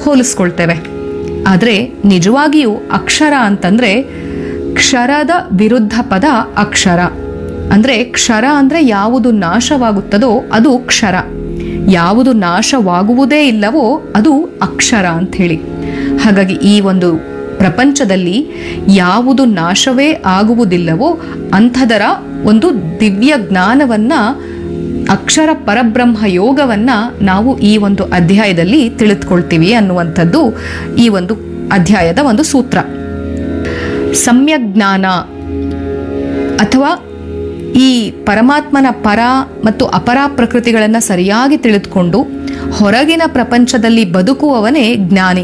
ಹೋಲಿಸ್ಕೊಳ್ತೇವೆ ಆದರೆ ನಿಜವಾಗಿಯೂ ಅಕ್ಷರ ಅಂತಂದ್ರೆ ಕ್ಷರದ ವಿರುದ್ಧ ಪದ ಅಕ್ಷರ ಅಂದ್ರೆ ಕ್ಷರ ಅಂದ್ರೆ ಯಾವುದು ನಾಶವಾಗುತ್ತದೋ ಅದು ಕ್ಷರ ಯಾವುದು ನಾಶವಾಗುವುದೇ ಇಲ್ಲವೋ ಅದು ಅಕ್ಷರ ಅಂತ ಹೇಳಿ ಹಾಗಾಗಿ ಈ ಒಂದು ಪ್ರಪಂಚದಲ್ಲಿ ಯಾವುದು ನಾಶವೇ ಆಗುವುದಿಲ್ಲವೋ ಅಂಥದರ ಒಂದು ದಿವ್ಯ ಜ್ಞಾನವನ್ನ ಅಕ್ಷರ ಪರಬ್ರಹ್ಮ ಯೋಗವನ್ನ ನಾವು ಈ ಒಂದು ಅಧ್ಯಾಯದಲ್ಲಿ ತಿಳಿದುಕೊಳ್ತೀವಿ ಅನ್ನುವಂಥದ್ದು ಈ ಒಂದು ಅಧ್ಯಾಯದ ಒಂದು ಸೂತ್ರ ಸಮ್ಯಕ್ ಜ್ಞಾನ ಅಥವಾ ಈ ಪರಮಾತ್ಮನ ಪರ ಮತ್ತು ಅಪರ ಪ್ರಕೃತಿಗಳನ್ನು ಸರಿಯಾಗಿ ತಿಳಿದುಕೊಂಡು ಹೊರಗಿನ ಪ್ರಪಂಚದಲ್ಲಿ ಬದುಕುವವನೇ ಜ್ಞಾನಿ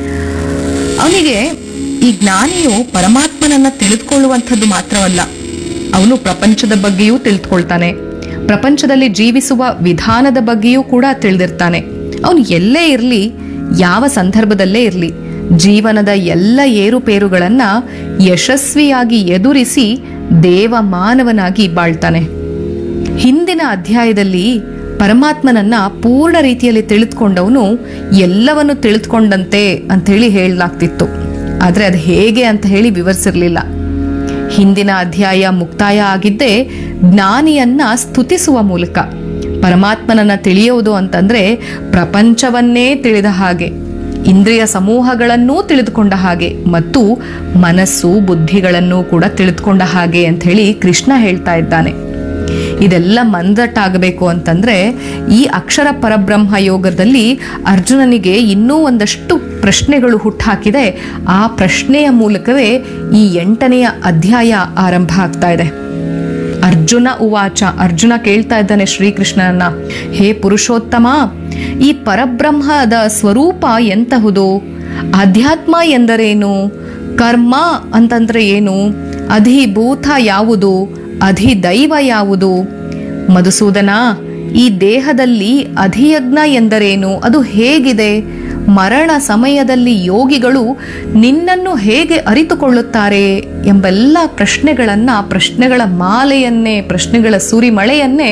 ಅವನಿಗೆ ಈ ಜ್ಞಾನಿಯು ಪರಮಾತ್ಮನನ್ನ ತಿಳಿದುಕೊಳ್ಳುವಂಥದ್ದು ಮಾತ್ರವಲ್ಲ ಅವನು ಪ್ರಪಂಚದ ಬಗ್ಗೆಯೂ ತಿಳಿದುಕೊಳ್ತಾನೆ ಪ್ರಪಂಚದಲ್ಲಿ ಜೀವಿಸುವ ವಿಧಾನದ ಬಗ್ಗೆಯೂ ಕೂಡ ತಿಳಿದಿರ್ತಾನೆ ಅವನು ಎಲ್ಲೇ ಇರಲಿ ಯಾವ ಸಂದರ್ಭದಲ್ಲೇ ಇರಲಿ ಜೀವನದ ಎಲ್ಲ ಏರುಪೇರುಗಳನ್ನ ಯಶಸ್ವಿಯಾಗಿ ಎದುರಿಸಿ ದೇವ ಮಾನವನಾಗಿ ಬಾಳ್ತಾನೆ ಹಿಂದಿನ ಅಧ್ಯಾಯದಲ್ಲಿ ಪರಮಾತ್ಮನನ್ನ ಪೂರ್ಣ ರೀತಿಯಲ್ಲಿ ತಿಳಿದುಕೊಂಡವನು ಎಲ್ಲವನ್ನು ತಿಳಿದುಕೊಂಡಂತೆ ಅಂತ ಹೇಳಿ ಹೇಳಲಾಗ್ತಿತ್ತು ಆದ್ರೆ ಅದು ಹೇಗೆ ಅಂತ ಹೇಳಿ ವಿವರಿಸಿರ್ಲಿಲ್ಲ ಹಿಂದಿನ ಅಧ್ಯಾಯ ಮುಕ್ತಾಯ ಆಗಿದ್ದೇ ಜ್ಞಾನಿಯನ್ನ ಸ್ತುತಿಸುವ ಮೂಲಕ ಪರಮಾತ್ಮನನ್ನ ತಿಳಿಯೋದು ಅಂತಂದ್ರೆ ಪ್ರಪಂಚವನ್ನೇ ತಿಳಿದ ಹಾಗೆ ಇಂದ್ರಿಯ ಸಮೂಹಗಳನ್ನೂ ತಿಳಿದುಕೊಂಡ ಹಾಗೆ ಮತ್ತು ಮನಸ್ಸು ಬುದ್ಧಿಗಳನ್ನೂ ಕೂಡ ತಿಳಿದುಕೊಂಡ ಹಾಗೆ ಅಂತ ಹೇಳಿ ಕೃಷ್ಣ ಹೇಳ್ತಾ ಇದ್ದಾನೆ ಇದೆಲ್ಲ ಮಂದಟ್ಟಾಗಬೇಕು ಅಂತಂದ್ರೆ ಈ ಅಕ್ಷರ ಪರಬ್ರಹ್ಮ ಯೋಗದಲ್ಲಿ ಅರ್ಜುನನಿಗೆ ಇನ್ನೂ ಒಂದಷ್ಟು ಪ್ರಶ್ನೆಗಳು ಹುಟ್ಟಾಕಿದೆ ಆ ಪ್ರಶ್ನೆಯ ಮೂಲಕವೇ ಈ ಎಂಟನೆಯ ಅಧ್ಯಾಯ ಆರಂಭ ಆಗ್ತಾ ಇದೆ ಅರ್ಜುನ ಉವಾಚ ಅರ್ಜುನ ಕೇಳ್ತಾ ಇದ್ದಾನೆ ಶ್ರೀಕೃಷ್ಣನನ್ನ ಹೇ ಪುರುಷೋತ್ತಮ ಈ ಪರಬ್ರಹ್ಮದ ಸ್ವರೂಪ ಎಂತಹುದು ಅಧ್ಯಾತ್ಮ ಎಂದರೇನು ಕರ್ಮ ಅಂತಂದ್ರೆ ಏನು ಅಧಿಭೂತ ಯಾವುದು ಅಧಿದೈವ ಯಾವುದು ಮಧುಸೂದನ ಈ ದೇಹದಲ್ಲಿ ಅಧಿಯಜ್ಞ ಎಂದರೇನು ಅದು ಹೇಗಿದೆ ಮರಣ ಸಮಯದಲ್ಲಿ ಯೋಗಿಗಳು ನಿನ್ನನ್ನು ಹೇಗೆ ಅರಿತುಕೊಳ್ಳುತ್ತಾರೆ ಎಂಬೆಲ್ಲ ಪ್ರಶ್ನೆಗಳನ್ನ ಪ್ರಶ್ನೆಗಳ ಮಾಲೆಯನ್ನೇ ಪ್ರಶ್ನೆಗಳ ಸುರಿಮಳೆಯನ್ನೇ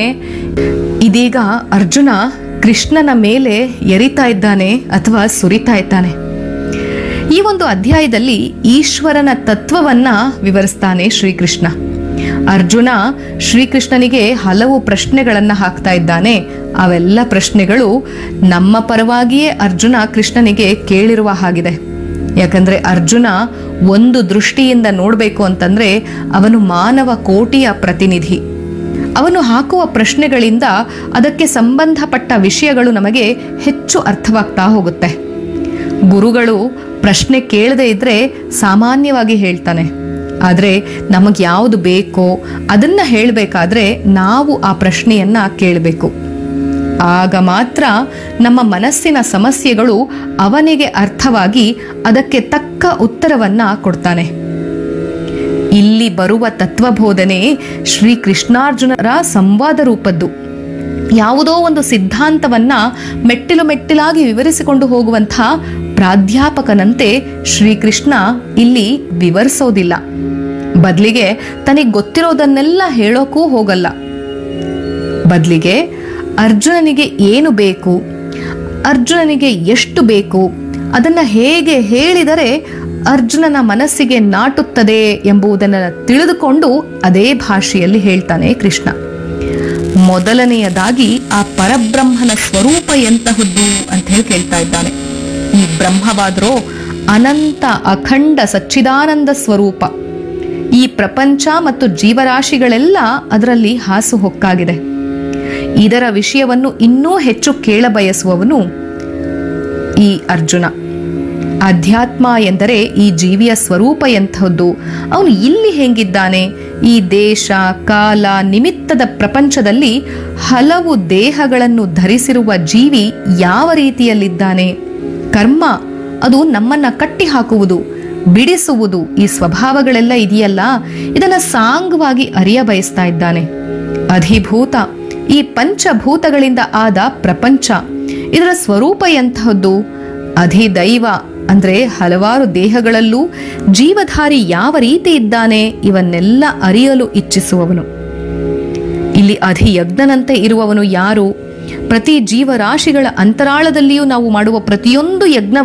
ಇದೀಗ ಅರ್ಜುನ ಕೃಷ್ಣನ ಮೇಲೆ ಎರಿತಾ ಇದ್ದಾನೆ ಅಥವಾ ಸುರಿತಾ ಇದ್ದಾನೆ ಈ ಒಂದು ಅಧ್ಯಾಯದಲ್ಲಿ ಈಶ್ವರನ ತತ್ವವನ್ನ ವಿವರಿಸ್ತಾನೆ ಶ್ರೀಕೃಷ್ಣ ಅರ್ಜುನ ಶ್ರೀಕೃಷ್ಣನಿಗೆ ಹಲವು ಪ್ರಶ್ನೆಗಳನ್ನ ಹಾಕ್ತಾ ಇದ್ದಾನೆ ಅವೆಲ್ಲ ಪ್ರಶ್ನೆಗಳು ನಮ್ಮ ಪರವಾಗಿಯೇ ಅರ್ಜುನ ಕೃಷ್ಣನಿಗೆ ಕೇಳಿರುವ ಹಾಗಿದೆ ಯಾಕಂದ್ರೆ ಅರ್ಜುನ ಒಂದು ದೃಷ್ಟಿಯಿಂದ ನೋಡಬೇಕು ಅಂತಂದ್ರೆ ಅವನು ಮಾನವ ಕೋಟಿಯ ಪ್ರತಿನಿಧಿ ಅವನು ಹಾಕುವ ಪ್ರಶ್ನೆಗಳಿಂದ ಅದಕ್ಕೆ ಸಂಬಂಧಪಟ್ಟ ವಿಷಯಗಳು ನಮಗೆ ಹೆಚ್ಚು ಅರ್ಥವಾಗ್ತಾ ಹೋಗುತ್ತೆ ಗುರುಗಳು ಪ್ರಶ್ನೆ ಕೇಳದೇ ಇದ್ರೆ ಸಾಮಾನ್ಯವಾಗಿ ಹೇಳ್ತಾನೆ ಆದರೆ ನಮಗೆ ಯಾವುದು ಬೇಕೋ ಅದನ್ನ ಹೇಳಬೇಕಾದ್ರೆ ನಾವು ಆ ಪ್ರಶ್ನೆಯನ್ನ ಕೇಳಬೇಕು ಆಗ ಮಾತ್ರ ನಮ್ಮ ಮನಸ್ಸಿನ ಸಮಸ್ಯೆಗಳು ಅವನಿಗೆ ಅರ್ಥವಾಗಿ ಅದಕ್ಕೆ ತಕ್ಕ ಉತ್ತರವನ್ನ ಕೊಡ್ತಾನೆ ಇಲ್ಲಿ ಬರುವ ತತ್ವಬೋಧನೆ ಶ್ರೀ ಕೃಷ್ಣಾರ್ಜುನರ ಸಂವಾದ ರೂಪದ್ದು ಯಾವುದೋ ಒಂದು ಸಿದ್ಧಾಂತವನ್ನ ಮೆಟ್ಟಿಲು ಮೆಟ್ಟಿಲಾಗಿ ವಿವರಿಸಿಕೊಂಡು ಹೋಗುವಂಥ ಪ್ರಾಧ್ಯಾಪಕನಂತೆ ಶ್ರೀಕೃಷ್ಣ ಇಲ್ಲಿ ವಿವರಿಸೋದಿಲ್ಲ ಬದಲಿಗೆ ತನಗೆ ಗೊತ್ತಿರೋದನ್ನೆಲ್ಲ ಹೇಳೋಕೂ ಹೋಗಲ್ಲ ಬದಲಿಗೆ ಅರ್ಜುನನಿಗೆ ಏನು ಬೇಕು ಅರ್ಜುನನಿಗೆ ಎಷ್ಟು ಬೇಕು ಅದನ್ನ ಹೇಗೆ ಹೇಳಿದರೆ ಅರ್ಜುನನ ಮನಸ್ಸಿಗೆ ನಾಟುತ್ತದೆ ಎಂಬುದನ್ನು ತಿಳಿದುಕೊಂಡು ಅದೇ ಭಾಷೆಯಲ್ಲಿ ಹೇಳ್ತಾನೆ ಕೃಷ್ಣ ಮೊದಲನೆಯದಾಗಿ ಆ ಪರಬ್ರಹ್ಮನ ಸ್ವರೂಪ ಎಂತಹದ್ದು ಅಂತ ಹೇಳಿ ಕೇಳ್ತಾ ಇದ್ದಾನೆ ಈ ಬ್ರಹ್ಮವಾದ್ರೋ ಅನಂತ ಅಖಂಡ ಸಚ್ಚಿದಾನಂದ ಸ್ವರೂಪ ಈ ಪ್ರಪಂಚ ಮತ್ತು ಜೀವರಾಶಿಗಳೆಲ್ಲ ಅದರಲ್ಲಿ ಹಾಸುಹೊಕ್ಕಾಗಿದೆ ಇದರ ವಿಷಯವನ್ನು ಇನ್ನೂ ಹೆಚ್ಚು ಕೇಳಬಯಸುವವನು ಈ ಅರ್ಜುನ ಅಧ್ಯಾತ್ಮ ಎಂದರೆ ಈ ಜೀವಿಯ ಸ್ವರೂಪ ಎಂಥದ್ದು ಅವನು ಇಲ್ಲಿ ಹೆಂಗಿದ್ದಾನೆ ಈ ದೇಶ ಕಾಲ ನಿಮಿತ್ತದ ಪ್ರಪಂಚದಲ್ಲಿ ಹಲವು ದೇಹಗಳನ್ನು ಧರಿಸಿರುವ ಜೀವಿ ಯಾವ ರೀತಿಯಲ್ಲಿದ್ದಾನೆ ಕರ್ಮ ಅದು ನಮ್ಮನ್ನ ಕಟ್ಟಿ ಹಾಕುವುದು ಬಿಡಿಸುವುದು ಈ ಸ್ವಭಾವಗಳೆಲ್ಲ ಇದೆಯಲ್ಲ ಇದನ್ನ ಸಾಂಗವಾಗಿ ಅರಿಯ ಬಯಸ್ತಾ ಇದ್ದಾನೆ ಅಧಿಭೂತ ಈ ಪಂಚಭೂತಗಳಿಂದ ಆದ ಪ್ರಪಂಚ ಇದರ ಸ್ವರೂಪ ಎಂತಹದ್ದು ಅಧಿದೈವ ಅಂದ್ರೆ ಹಲವಾರು ದೇಹಗಳಲ್ಲೂ ಜೀವಧಾರಿ ಯಾವ ರೀತಿ ಇದ್ದಾನೆ ಇವನ್ನೆಲ್ಲ ಅರಿಯಲು ಇಚ್ಛಿಸುವವನು ಇಲ್ಲಿ ಅಧಿಯಜ್ಞನಂತೆ ಇರುವವನು ಯಾರು ಪ್ರತಿ ಜೀವರಾಶಿಗಳ ಅಂತರಾಳದಲ್ಲಿಯೂ ನಾವು ಮಾಡುವ ಪ್ರತಿಯೊಂದು ಯಜ್ಞ